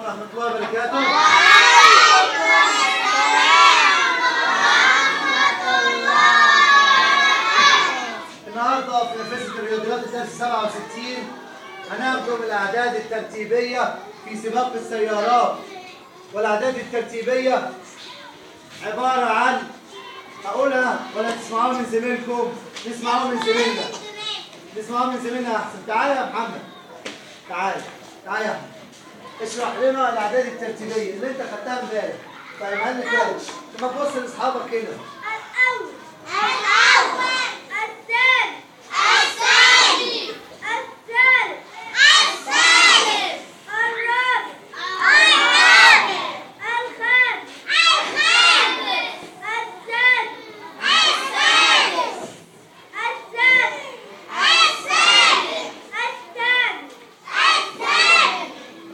ورحمة الله وبركاته النهارده في نفسة الرياضيات الدرس 67 هناخد الأعداد الترتيبية في سباق السيارات والأعداد الترتيبية عبارة عن هقولها ولا تسمعوها من زميلكم نسمعوها من زميلنا نسمعوها من زميلنا أحسن تعالى يا محمد تعالى تعالى يا أحمد اشرح لنا الأعداد الترتيبية اللي أنت خدتها امبارح فاهمها لنا كده لما تبص لأصحابك كده الأول الأول الثاني الثاني الثالث الثالث الرابع الرابع الخامس الخامس السادس السادس السابع السابع الثامن الثامن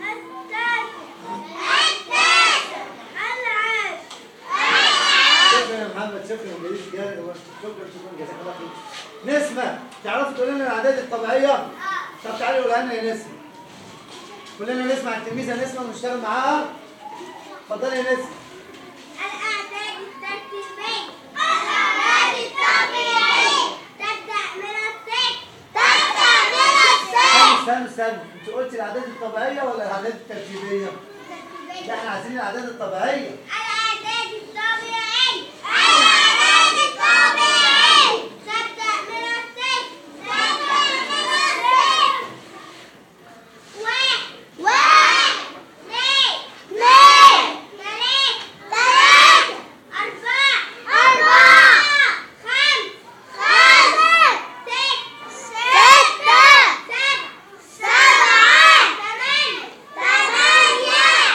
التاسع التاسع العاشر شكرا يا محمد شكرا جزيل شكرا شكرا جزاك الله خير نسمة تعرفوا تقول لنا الأعداد الطبيعية؟ طب تعالي قولها لنا يا نسمة كلنا نسمع التلميذة نسمة ونشتغل معاها اتفضلي يا نسمة الأعداد الترتيبية الأعداد الطبيعية تبدأ من الصفر تبدأ من الصفر استنى استنى استنى انت قلتي الأعداد الطبيعية ولا الأعداد الترتيبية؟ لا احنا عايزين الأعداد الطبيعية الأعداد الطبيعية الأعداد الطبيعية تبدأ من الصفر تبدأ من الصفر واحد واحد اثنين اثنين ثلاثة ثلاثة أربعة أربعة خمس خمسة ست ستة سبعة سبعة ثمانية ثمانية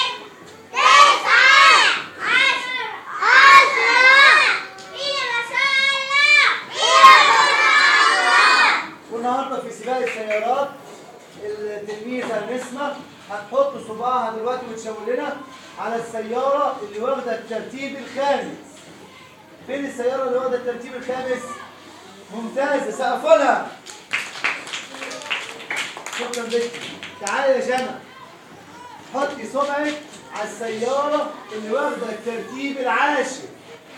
تسعة عشرة عشرة إيه ما شاء الله إيه ما شاء الله والنهارده في سباق السيارات التلميذة نسمة هتحط صباعها دلوقتي وتشاور لنا على السيارة اللي واخدة الترتيب الخامس. فين السيارة اللي واخدة الترتيب الخامس؟ ممتازة سقفوا لها. شكرا لك. تعالي يا جنى. حطي صبعك على السيارة اللي واخدة الترتيب العاشر.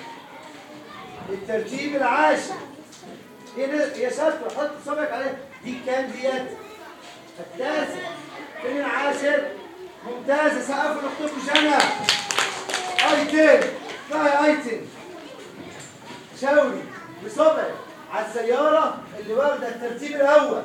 الترتيب العاشر. ايه ده يا شاطر حط صبعك عليها دي كام ديت التاسع فين العاشر ممتازه سقفوا لاختكم جنى ايتم لا ايتم شاوري بصبعك على السياره اللي واخده الترتيب الاول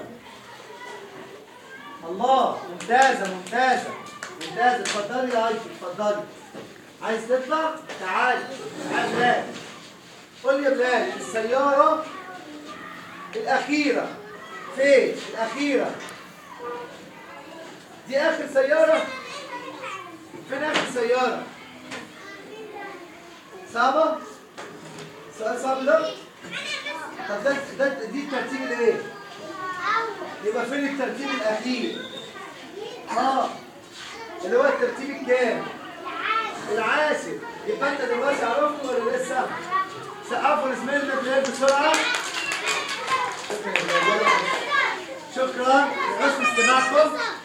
الله ممتازه ممتازه ممتازه اتفضلي يا ايتم اتفضلي عايز تطلع تعالي تعالي بلال قول لي يا بلال السياره الأخيرة فين؟ الأخيرة دي آخر سيارة؟ فين آخر سيارة؟ صعبة؟ سؤال صعب ده؟ طب ده ده دي الترتيب الإيه؟ يبقى فين الترتيب الأخير؟ آه اللي هو الترتيب الكام؟ العاشر يبقى أنت دلوقتي عرفته ولا لسه؟ سقفوا لزميلنا بلال بسرعة شكرا لحسن استماعكم